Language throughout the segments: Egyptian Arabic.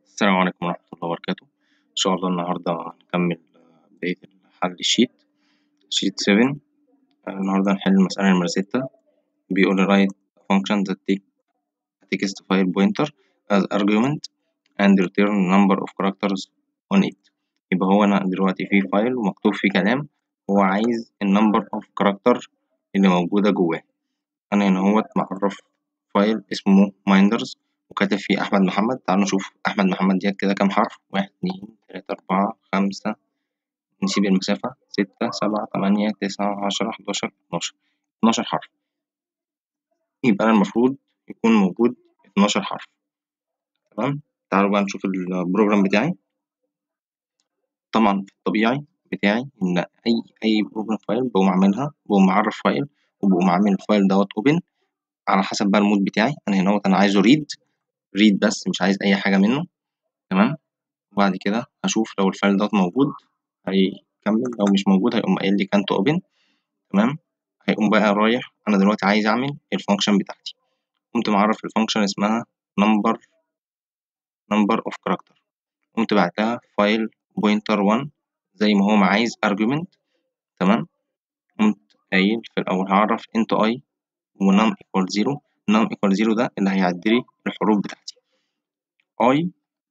السلام عليكم ورحمة الله وبركاته إن شاء الله النهاردة هنكمل بقية حل الشيت شيت سفن النهاردة هنحل المسألة نمرة ستة بيقول write function that take a text file pointer as argument and return number of characters on it يبقى هو أنا دلوقتي في فايل ومكتوب فيه كلام هو عايز النمبر اوف كاركتر اللي موجودة جواه أنا هنا هوت معرف فايل اسمه minders وكاتب فيه أحمد محمد تعالوا نشوف أحمد محمد ديت كده كام حرف واحد اتنين تلاتة أربعة خمسة نسيب المسافة ستة سبعة تمانية تسعة عشرة حداشر اتناشر اتناشر حرف يبقى أنا المفروض يكون موجود اتناشر حرف تمام تعالوا بقى نشوف البروجرام بتاعي طبعا في الطبيعي بتاعي إن أي أي بروجرام فايل بقوم عاملها بقوم معرف فايل وبقوم عامل الفايل دوت أوبن على حسب بقى المود بتاعي أنا هنا أنا عايزه ريد ريد بس مش عايز أي حاجة منه تمام وبعد كده هشوف لو الفايل دوت موجود هيكمل لو مش موجود هيقوم قايل لي كانت اوبن تمام هيقوم بقى رايح انا دلوقتي عايز اعمل الفانكشن بتاعتي قمت معرف الفانكشن اسمها number number of character قمت بعتها فايل pointer 1 زي ما هو ما عايز argument تمام قمت قايل في الاول هعرف int i ونم equal 0 num equal 0 ده اللي هيعدلي الحروف بتاعتي i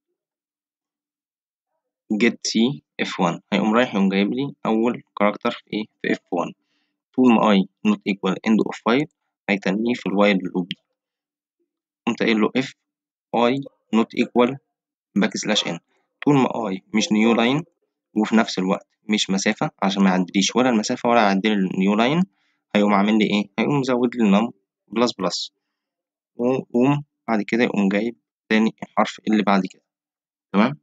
get c f1 هيقوم رايح يقوم جايب لي أول كاركتر في إيه في f1 طول ما i not equal end of file هيتنيه في الوايل لوب دي قمت قايل له if i not equal باك سلاش n طول ما i مش نيو لاين وفي نفس الوقت مش مسافة عشان ما يعدليش ولا المسافة ولا يعدل النيو لاين هيقوم عامل لي إيه هيقوم مزود لي النم بلس بلس وقوم بعد كده يقوم جايب تاني الحرف اللي بعد كده تمام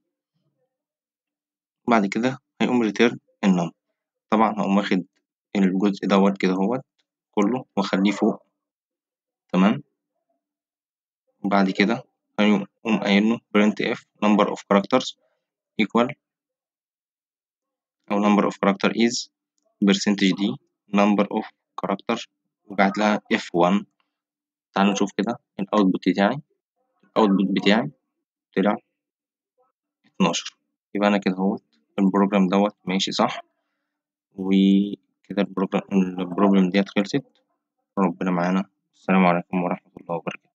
بعد كده هيقوم ريتيرن النم طبعا هقوم واخد الجزء دوت كده هوت كله واخليه فوق تمام وبعد كده هيقوم قايل له print f number of characters equal أو number of character is percentage d number of character وبعت لها f1 تعالوا نشوف كده الاوتبوت بتاعي الاوتبوت بتاعي طلع اتناشر يبقى أنا كده هوت البروجرام دوت ماشي صح وكده البروجرام البروبلم ديت خلصت ربنا معانا السلام عليكم ورحمة الله وبركاته